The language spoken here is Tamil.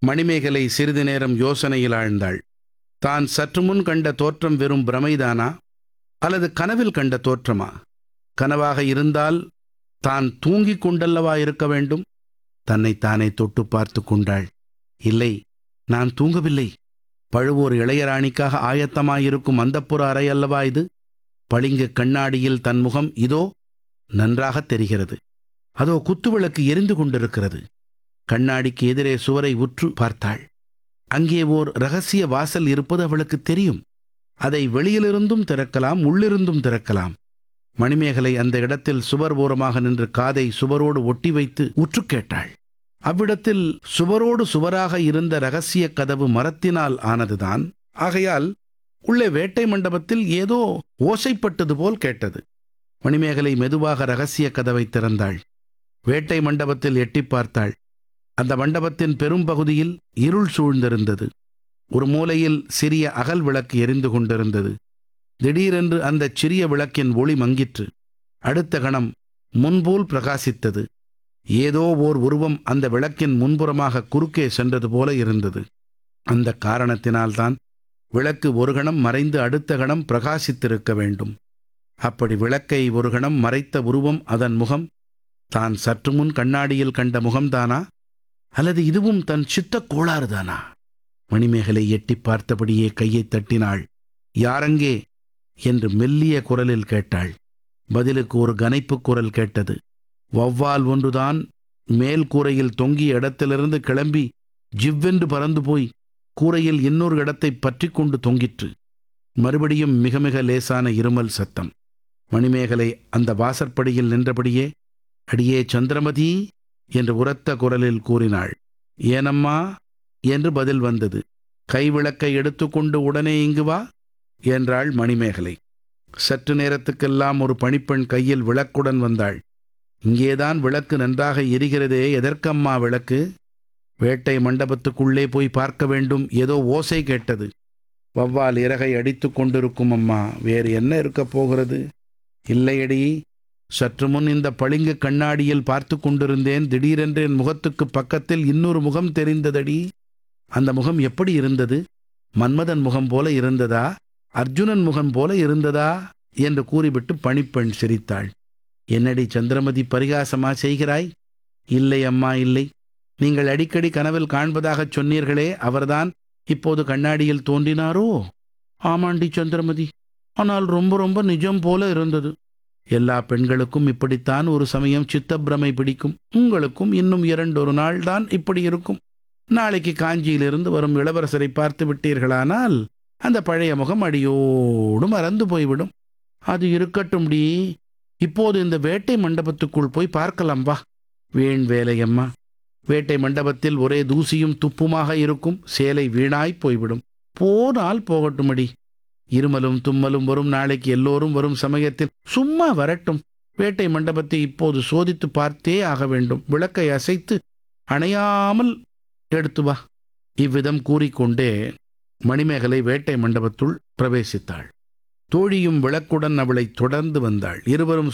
மணிமேகலை சிறிது நேரம் யோசனையில் ஆழ்ந்தாள் தான் சற்று முன் கண்ட தோற்றம் வெறும் பிரமைதானா அல்லது கனவில் கண்ட தோற்றமா கனவாக இருந்தால் தான் தூங்கிக் கொண்டல்லவா இருக்க வேண்டும் தன்னை தானே தொட்டு பார்த்து கொண்டாள் இல்லை நான் தூங்கவில்லை பழுவூர் இளையராணிக்காக ஆயத்தமாயிருக்கும் அந்தப்புற அறை அல்லவா இது பளிங்கு கண்ணாடியில் தன் முகம் இதோ நன்றாகத் தெரிகிறது அதோ குத்துவிளக்கு எரிந்து கொண்டிருக்கிறது கண்ணாடிக்கு எதிரே சுவரை உற்று பார்த்தாள் அங்கே ஓர் ரகசிய வாசல் இருப்பது அவளுக்கு தெரியும் அதை வெளியிலிருந்தும் திறக்கலாம் உள்ளிருந்தும் திறக்கலாம் மணிமேகலை அந்த இடத்தில் சுவர் ஓரமாக நின்று காதை சுவரோடு ஒட்டி வைத்து உற்று கேட்டாள் அவ்விடத்தில் சுவரோடு சுவராக இருந்த ரகசிய கதவு மரத்தினால் ஆனதுதான் ஆகையால் உள்ளே வேட்டை மண்டபத்தில் ஏதோ ஓசைப்பட்டது போல் கேட்டது மணிமேகலை மெதுவாக ரகசிய கதவை திறந்தாள் வேட்டை மண்டபத்தில் எட்டிப் பார்த்தாள் அந்த மண்டபத்தின் பெரும்பகுதியில் இருள் சூழ்ந்திருந்தது ஒரு மூலையில் சிறிய அகல் விளக்கு எரிந்து கொண்டிருந்தது திடீரென்று அந்தச் சிறிய விளக்கின் ஒளி மங்கிற்று அடுத்த கணம் முன்போல் பிரகாசித்தது ஏதோ ஓர் உருவம் அந்த விளக்கின் முன்புறமாக குறுக்கே சென்றது போல இருந்தது அந்த காரணத்தினால்தான் விளக்கு ஒரு கணம் மறைந்து அடுத்த கணம் பிரகாசித்திருக்க வேண்டும் அப்படி விளக்கை ஒரு கணம் மறைத்த உருவம் அதன் முகம் தான் சற்று முன் கண்ணாடியில் கண்ட முகம்தானா அல்லது இதுவும் தன் சித்தக் கோளாறுதானா மணிமேகலை எட்டிப் பார்த்தபடியே கையைத் தட்டினாள் யாரங்கே என்று மெல்லிய குரலில் கேட்டாள் பதிலுக்கு ஒரு கனைப்புக் குரல் கேட்டது வௌவால் ஒன்றுதான் மேல் கூரையில் தொங்கிய இடத்திலிருந்து கிளம்பி ஜிவ்வென்று பறந்து போய் கூரையில் இன்னொரு இடத்தை பற்றி கொண்டு தொங்கிற்று மறுபடியும் மிக மிக லேசான இருமல் சத்தம் மணிமேகலை அந்த வாசற்படியில் நின்றபடியே அடியே சந்திரமதி என்று உரத்த குரலில் கூறினாள் ஏனம்மா என்று பதில் வந்தது கைவிளக்கை எடுத்துக்கொண்டு உடனே இங்கு வா என்றாள் மணிமேகலை சற்று நேரத்துக்கெல்லாம் ஒரு பணிப்பெண் கையில் விளக்குடன் வந்தாள் இங்கேதான் விளக்கு நன்றாக எரிகிறதே எதற்கம்மா விளக்கு வேட்டை மண்டபத்துக்குள்ளே போய் பார்க்க வேண்டும் ஏதோ ஓசை கேட்டது வவ்வால் இறகை அடித்து கொண்டிருக்கும் அம்மா வேறு என்ன இருக்கப் போகிறது இல்லையடி சற்று முன் இந்த பளிங்கு கண்ணாடியில் பார்த்து கொண்டிருந்தேன் திடீரென்று என் முகத்துக்கு பக்கத்தில் இன்னொரு முகம் தெரிந்ததடி அந்த முகம் எப்படி இருந்தது மன்மதன் முகம் போல இருந்ததா அர்ஜுனன் முகம் போல இருந்ததா என்று கூறிவிட்டு பணிப்பெண் சிரித்தாள் என்னடி சந்திரமதி பரிகாசமா செய்கிறாய் இல்லை அம்மா இல்லை நீங்கள் அடிக்கடி கனவில் காண்பதாகச் சொன்னீர்களே அவர்தான் இப்போது கண்ணாடியில் தோன்றினாரோ ஆமாண்டி சந்திரமதி ஆனால் ரொம்ப ரொம்ப நிஜம் போல இருந்தது எல்லா பெண்களுக்கும் இப்படித்தான் ஒரு சமயம் சித்தப்பிரமை பிடிக்கும் உங்களுக்கும் இன்னும் இரண்டொரு நாள் தான் இப்படி இருக்கும் நாளைக்கு காஞ்சியிலிருந்து வரும் இளவரசரை பார்த்து விட்டீர்களானால் அந்த பழைய முகம் அடியோடு மறந்து போய்விடும் அது இருக்கட்டும் டி இப்போது இந்த வேட்டை மண்டபத்துக்குள் போய் பார்க்கலாம் வா வீண் வேலையம்மா வேட்டை மண்டபத்தில் ஒரே தூசியும் துப்புமாக இருக்கும் சேலை வீணாய் போய்விடும் போனால் போகட்டுமடி இருமலும் தும்மலும் வரும் நாளைக்கு எல்லோரும் வரும் சமயத்தில் சும்மா வரட்டும் வேட்டை மண்டபத்தை இப்போது சோதித்து பார்த்தே ஆக வேண்டும் விளக்கை அசைத்து அணையாமல் எடுத்து வா இவ்விதம் கூறிக்கொண்டே மணிமேகலை வேட்டை மண்டபத்துள் பிரவேசித்தாள் தோழியும் விளக்குடன் அவளை தொடர்ந்து வந்தாள் இருவரும்